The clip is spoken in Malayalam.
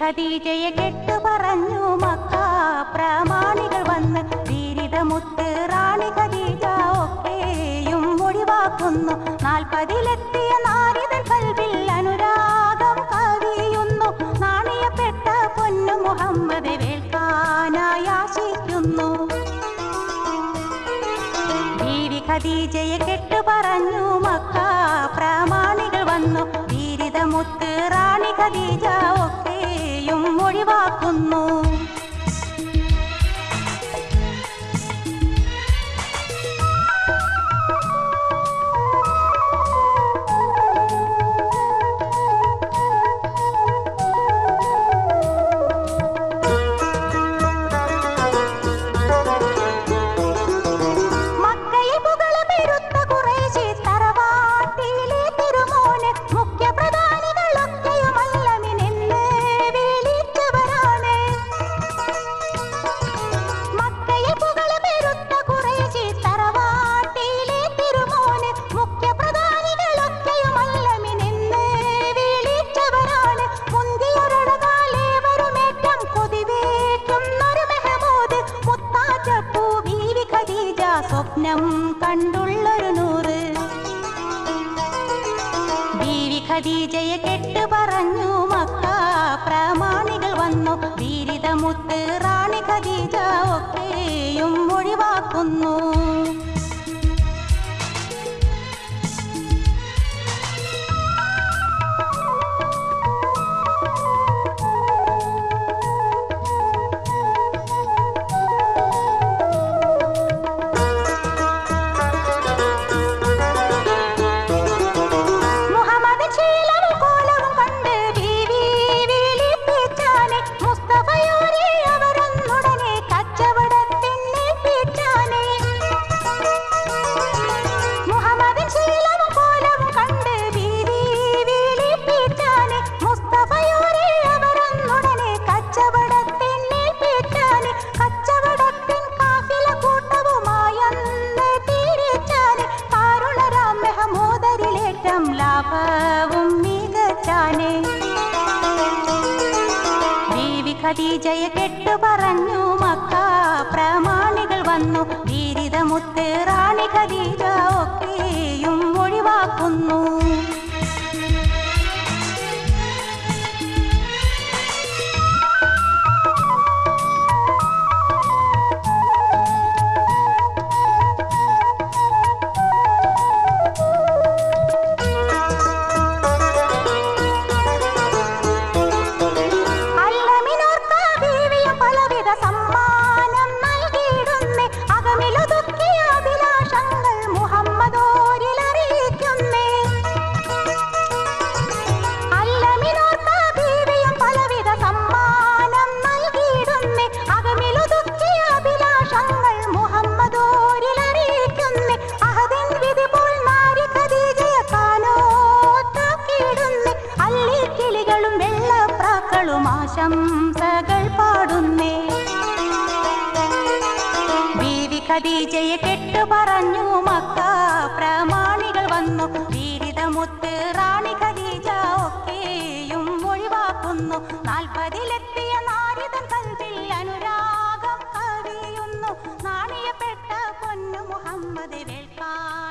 ഖദീജയെ കെട്ടു പറഞ്ഞു മക്ക പ്രമാണികൾ വന്ന് വീരിതമുത്ത് റാണി ഖദീജ ഒക്കെയും ഒഴിവാക്കുന്നു നാൽപ്പതിലെത്തിയ നാരിതൻ കൽവിൽ അനുരാഗം കവിയുന്നു നാണിയപ്പെട്ട പൊന്നു മുഹമ്മദ് വേൽക്കാനായി ആശിക്കുന്നു ബീവി ഖദീജയെ കെട്ടു പറഞ്ഞു മക്ക പ്രമാണികൾ വന്നു വീരിതമുത്ത് റാണി ഖദീജ ഒക്കെയും ഒഴിവാക്കുന്നു മക്കയിൽ പുകള പെരുത്ത കുറേശ്ശി തറവാട്ടിലെ തിരുമോന് മുഖ്യപ്രധാനികളൊക്കെയുമല്ലമിനെന്ന് വിളിച്ചവരാണ് മക്കയിൽ പുകള പെരുത്ത കുറേശ്ശി തറവാട്ടിലെ തിരുമോന് മുഖ്യപ്രധാനികളൊക്കെയുമല്ലമിനെന്ന് വിളിച്ചവരാണ് മുന്തിയൊരഴകാലേവരുമേറ്റം കൊതിവേറ്റുന്നൊരു മെഹമൂദ് മുത്താറ്റപ്പൂ ബീവി ഖദീജ സ്വപ്നം കണ്ടുള്ളൊരു നൂറ് ബീവി ഖദീജയെ കെട്ടു പറഞ്ഞു മക്ക പ്രമാണികൾ വന്നു വീരിതമുത്ത് റാണി ഖദീജ ഒക്കെയും ഒഴിവാക്കുന്നു മുഹമ്മദ് ശീലവും കോലവും കണ്ട് ബീവി വിളിപ്പിച്ചാനെ മുസ്തഫയോരെ അവരൊന്നുടനെ കച്ചവടത്തിനേൽപ്പിച്ചാനെ മുഹമ്മദ് ശീലവും കോലവും കണ്ട് ബീവി വിളിപ്പിച്ചാനെ മുസ്തഫയോരെ അവരൊന്നുടനെ കച്ചവടത്തിനേൽപ്പിച്ചാനെ കച്ചവടത്തിൻ കാഫില കൂട്ടവുമായൊന്ന് തിരിച്ചാനെ കാരുണരാം മെഹമൂദരിലേറ്റം ലാഭവും മികച്ചാനെ ബീവി ഖദീജയെ കെട്ടു പറഞ്ഞു മക്ക പ്രമാണികൾ വന്നു വീരിതമുത്ത് റാണി ഖദീജ ഒക്കെയും ഒഴിവാക്കുന്നു അല്ലമിനോർക്ക ബീവിയും പലവിധ സമ്മാനം നൽകിയിടുന്നേ അകമിലൊതുക്കിയ അഭിലാഷങ്ങൾ മുഹമ്മദോരിലറിയിക്കുന്നേ അല്ലമിനോർക്ക ബീവിയും പലവിധ സമ്മാനം നൽകിയിടുന്നേ അകമിലൊതുക്കിയ അഭിലാഷങ്ങൾ മുഹമ്മദോരിലറിയിക്കുന്നേ അഹദിൻ വിധി പോൽ നാരി ഖദീജയെ കാനോത്താക്കിയിടുന്നേ അല്ലിക്കിളികളും വെള്ളപ്രാക്കളും ആശംസകൾ പാടുന്നേ ബീവി ഖദീജയെ കെട്ടു പറഞ്ഞു മക്ക പ്രമാണികൾ വന്നു വീരിതമുത്ത് റാണി ഖദീജ ഒക്കെയും ഒഴിവാക്കുന്നു നാൽപ്പതിലെത്തിയ നാരിതൻ കൽവിൽ അനുരാഗം കവിയുന്നു നാണിയപ്പെട്ട പൊന്നു മുഹമ്മദ് വേൽക്കാൻ